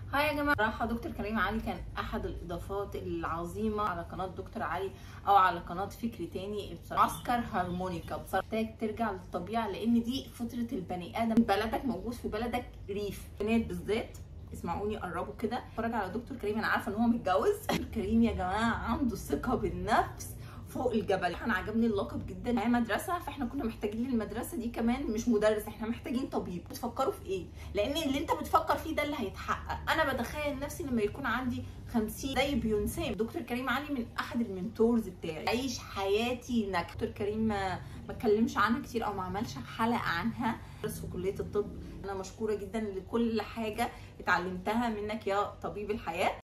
هاي يا جماعه راحه دكتور كريم علي كان احد الاضافات العظيمه على قناه دكتور علي او على قناه فكري تاني بصراحه معسكر هارمونيكا بصراحه محتاج ترجع للطبيعه لان دي فطره البني ادم بلدك موجود في بلدك ريف بنات بالذات اسمعوني قربوا كده اتفرج على دكتور كريم انا عارفه ان هو متجوز دكتور كريم يا جماعه عنده ثقه بالنفس فوق الجبل انا عجبني اللقب جدا معايا مدرسه فاحنا كنا محتاجين للمدرسه دي كمان مش مدرس احنا محتاجين طبيب بتفكروا في ايه لان اللي انت بتفكر فيه ده اللي هيتحقق انا بتخيل نفسي لما يكون عندي 50 زي بيونسي دكتور كريم علي من احد المنتورز بتاعي عيش حياتي ناجحه دكتور كريم ما ما اتكلمش عنها كتير او ما عملش حلقه عنها بس في كليه الطب انا مشكوره جدا لكل حاجه اتعلمتها منك يا طبيب الحياه